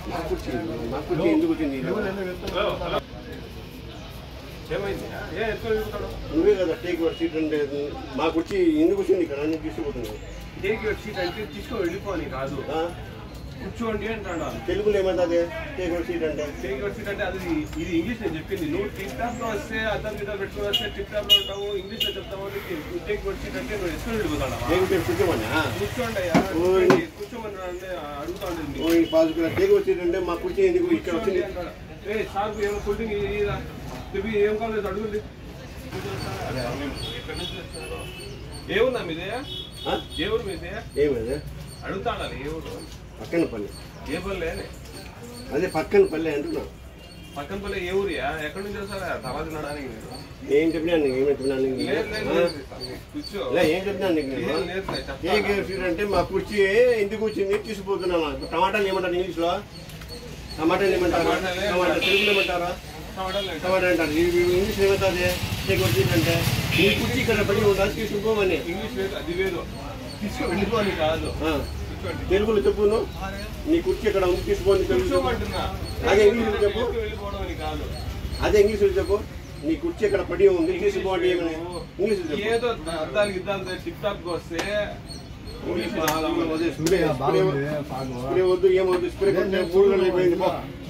మా కుర్చీ మా కుర్చీ ఎందుకు వచ్చింది హలో హలో ఏమైంది ఏ ఎత్తుకొని వెళ్ళిపోతాడు నువ్వే కదా టేక్ యువర్ సీట్ అంటే మా కుర్చీ ఎందుకు వచ్చింది ఇక్కడ అన్ని తీసుకుపోతున్నావు టేక్ యువర్ సీట్ అంటే తీసుకొని వెళ్ళిపోని కాదు ఆ? కూర్చోండి అంటాడు తెలుగులో ఏమంటుంది టేక్ యువర్ సీట్ అంటే టేక్ యువర్ సీట్ అంటే అది ఇది ఇంగ్లీష్ నేను చెప్పింది నువ్వు టిప్ టాప్ లో వస్తే అద్దం గిద్దం పెట్టుకుని వస్తే టిప్ టాప్ లో ఉంటావు ఇంగ్లీష్ లో చెప్తావు టేక్ యువర్ సీట్ అంటే నువ్వు ఎత్తుకొని వెళ్ళిపోతాడా టేక్ పేరు కూర్చోమన్నా కూర్చోండి అయ్యా కూర్చోండి. కూర్చోమని అంటే అడుగుతా ఉండేది ఓ ఈ పాసుకున్న టేక్ యువర్ సీట్ అంటే మా కుర్చీ ఎందుకు ఇక్కడ వచ్చింది ఏ సార్ ఏమో కూల్ డ్రింక్ ఇయ్యరా చెప్పి ఏం కావాలి అడుగుండి ఏ ఊరు మీదే ఆ? ఏ ఊరు మీదే ఏమది అడుగుతాడా ఏ ఊరు పక్కన పల్లె ఏ పల్లె అదే పక్కన పల్లె అంటున్నా పక్కన పల్లె ఏ ఊరియా ఎక్కడి నుంచి వస్తారా తర్వాత నడడానికి మీరు ఏం చెప్పినా నీకు ఏమి చెప్పినా నీకు లేదు లేదు ఆ? లేదు. కూర్చో ఇలా ఏం చెప్పినా నీకు నేను? ఏం లేదు లేదు, చెప్తా. టేక్ యువర్ సీట్ అంటే మా కుర్చీ ఎందుకు వచ్చింది తీసుకుపోతున్నామా టమాటాలు ఏమంటారు ఇంగ్లీష్లో టమాటాలు ఏమంటారు టమాటాలే టమాటా తెలుగులో ఏమంటారా టమాటాలు లేదు. టమాటా అంటారు ఈ- ఈ ఇంగ్లీష్ ఏమవుతుంది టేక్ యువర్ సీట్ అంటే నీ కుర్చీ ఇక్కడ పడి ఉండాలి తీసుకుపోమని ఇంగ్లీష్ లేదు అది వేరు తీసుకో వెళ్ళిపోని కాదు ఆ. కూర్చోండి తెలుగులో చెప్పును నీ కుర్చీ ఇక్కడ ఉంది తీసుకోని తెలుగు చెప్పు. కూర్చోమంటున్నా అదే ఇంగ్లీష్లో చెప్పు ఎత్తుకు వెళ్ళిపోవడం అని కాదు అదే ఇంగ్లీష్లో చెప్పు నీ కుర్చీ ఇక్కడ పడి ఉంది తీసుకోండి ఏమని ఇంగ్లీష్లో చెప్పు ఏదో అద్దాలు గిద్దాలు టిప్ టాప్ వస్తే ఇంగ్లీష్ అదే స్ప్రే స్ప్రే స్ప్రే వద్దు ఏమొద్దు స్ప్రే కొట్టే మూడు గంటలు అయిపోయింది పో